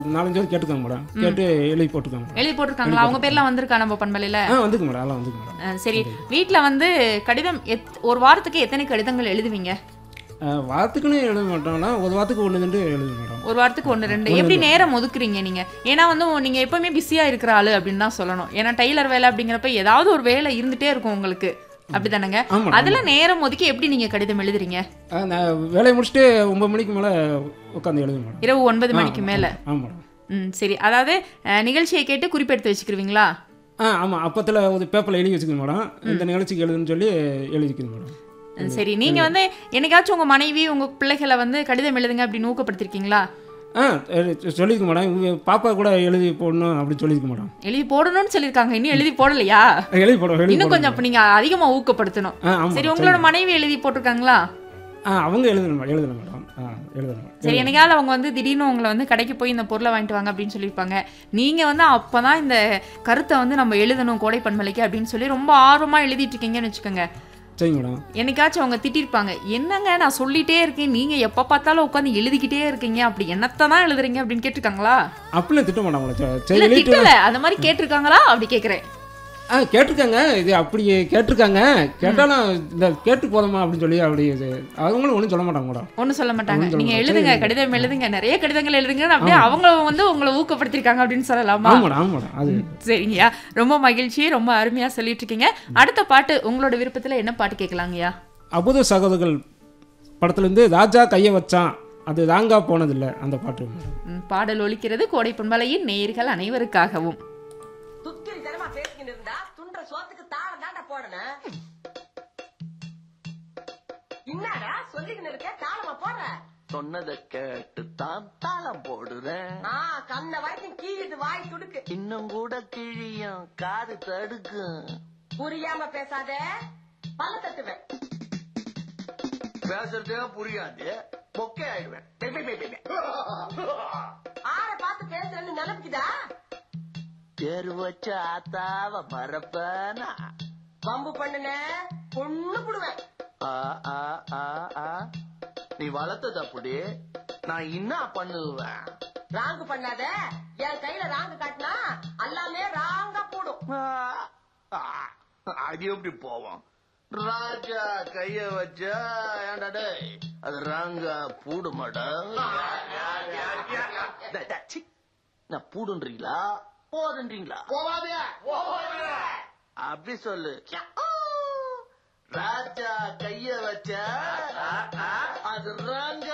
நாலஞ்சு பேர் கேட்டுக்காங்க மேடம் கேட்டு எழுதி போட்டுக்காங்க மேடம். எழுதி போட்டிருக்காங்களா அவங்க பேர்லாம் வந்திருக்கா நம்ம பண்பலையில ஆ வந்துக்கு மேடம் அதெல்லாம் வந்துக்கு மேடம் அஹ் சரி வீட்ல வந்து கடிதம் எத்- ஒரு வாரத்துக்கு எத்தனை கடிதங்கள் எழுதுவீங்க ஆ, வாரத்துக்குன்னு எழுத மாட்டோம்னா ஒரு வாரத்துக்கு ஒன்று ரெண்டு எழுத மேடம் ஒரு வாரத்துக்கு ஒன்று ரெண்டு எப்படி நேரம் ஒதுக்குறீங்க நீங்க ஏன்னா வந்து நீங்க எப்பவுமே பிஸியா இருக்கிற ஆளு அப்படின்னு தான் சொல்லணும் ஏன்னா டெய்லர் வேலை அப்படிங்கிறப்ப ஏதாவது ஒரு வேலை இருந்துட்டே இருக்கும் உங்களுக்கு அப்படிதானங்க ஆமாம் அதுல நேரம் ஒதுக்கி எப்படி நீங்க கடிதம் எழுதுறீங்க ஆ, நான் வேலையை முடிச்சுட்டு ஒன்பது மணிக்கு மேலே உட்காந்து எழுத மேடம் இரவு ஒன்பது மணிக்கு மேல ஆமாம் மேடம் ம் சரி அதாவது அஹ், நிகழ்ச்சியை கேட்டு குறிப்பெடுத்து வச்சுக்கிருவீங்களா ஆ ஆமாம் அப்பத்தில் ஒரு பேப்பரில் எழுதி வச்சுக்கணும் மேடம் இந்த நிகழ்ச்சிக்கு எழுதுன்னு சொல்லி எழுதிக்கணும் மேடம் ம், சரி நீங்க வந்து என்னைக்காச்சும் உங்க மனைவி உங்க பிள்ளைகளை வந்து கடிதம் எழுதுங்க அப்படின்னு ஊக்கப்படுத்திருக்கீங்களா ஆ சொல்லியிருக்க மேடம் இவங்க பாப்பா கூட எழுதி போடணும் அப்படின்னு சொல்லியிருக்க மேடம் எழுதி போடணும்னு சொல்லியிருக்காங்க இன்னும் எழுதி போடலையா எழுதி போடுவோம் எழுதி இன்னும் போடுவோம் கொஞ்சம் அப்ப நீங்க அதிகமா ஊக்கப்படுத்தணும் ஆ ஆமாம் சரி உங்களோட மனைவி எழுதி போட்டிருக்காங்களா ஆ அவங்க எழுதணும் மேடம் எழுதணும் மேடம் ஆ எழுதணும் மேடம் சரி என்னைக்காவது அவங்க வந்து திடீர்னு உங்களை வந்து கடைக்கு போய் இந்த பொருளை வாங்கிட்டு வாங்க அப்படின்னு சொல்லியிருப்பாங்க நீங்க வந்து அப்பதான் இந்த கருத்தை வந்து நம்ம எழுதணும் கோடை பண்பலைக்கு அப்படின்னு சொல்லி ரொம்ப ஆர்வமா எழுதிட்டு இருக்கீங்கன்னு வச்சுக்கோங்க சரிங்க மேடம் என்னைக்காச்சும் அவங்க திட்டிருப்பாங்க என்னங்க நான் சொல்லிட்டே இருக்கேன் நீங்க எப்ப பார்த்தாலும் உட்காந்து எழுதிக்கிட்டே இருக்கீங்க அப்படி என்னத்தை தான் எழுதுறீங்க அப்படின்னு கேட்டிருக்காங்களா அப்படிலாம் திட்ட மாட்டாங்க மேடம் சரி, சரி இல்ல எழுதிட்டு திட்டல அந்த மாதிரி கேட்டிருக்காங்களா அப்படி கேக்குறேன் ஆ கேட்டிருக்காங்க இது அப்படி கேட்டிருக்காங்க கேட்டாலும் இந்த கேட்டு போதுமா அப்படின்னு சொல்லி அப்படி இது அவங்களும் ஒன்றும் சொல்ல மாட்டாங்க மேடம் ஒன்றும் சொல்ல மாட்டாங்க ஒண்ணும் சொல்ல நீங்க மாட்டாங்க. எழுதுங்க கடிதம் எழுதுங்க நிறைய கடிதங்கள் எழுதுங்க அப்படியே அவங்க வந்து உங்களை ஊக்கப்படுத்திருக்காங்க அப்படின்னு சொல்லலாமா ஆமாம் மேடம் ஆமாம் மேடம் அது சரிங்கய்யா ரொம்ப மகிழ்ச்சி ரொம்ப அருமையா சொல்லிட்டு இருக்கீங்க அடுத்த பாட்டு உங்களோட விருப்பத்துல என்ன பாட்டு கேட்கலாங்கய்யா அபுத சகோதரர்கள் படத்துலேருந்து ராஜா கையை வச்சான் அது ராங்கா போனதில்லை அந்த பாட்டு மேடம் ம், பாடல் ஒலிக்கிறது கோடை பொன்மலையின் நேயர்கள் அனைவருக்காகவும் துக்கிரி தனமா பேசிக்கிட்டு இருந்தா துண்ட சோத்துக்கு தாளம் தாண்டா போடணும் என்னடா சொல்லிக்கின்னு இருக்க தாளமா போடுற சொன்னதை கேட்டு தான் தாளம் போடுறேன் ஆ கண்ண வரைக்கும் கீழிட்டு வாய் துடுக்கு இன்னும் கூட கிழியும் காது தடுக்கும் புரியாம பேசாத பல்ல தட்டுவேன் பேசுறதே புரியாது பொக்கே ஆயிடுவேன் பெ, பெ, பெ, பெ, பெ. ஆற பார்த்து பேசுறேன்னு நினைப்புக்குதா பேரு வச்ச ஆத்தாவ மறப்பனா வம்பு பண்ணுன பொண்ணு புடுவேன் ஆ, ஆ, ஆ, ஆ. நீ வளர்த்தது அப்படி நான் என்ன பண்ணுவேன் ராங்கு பண்ணாத என் கையில ராங்கு காட்டினா எல்லாமே ராங்கா போடும் ஆ, ஆ. அது எப்படி போவோம் ராஜா கைய வச்சா ஏன்டா டேய் அது ராங்கா பூடுமாடா டேய், டேய், சீ. நான் பூடுன்றீங்களா போதுன்றீங்களா அப்படி சொல்லு ராஜா கைய வச்சா அது ராங்க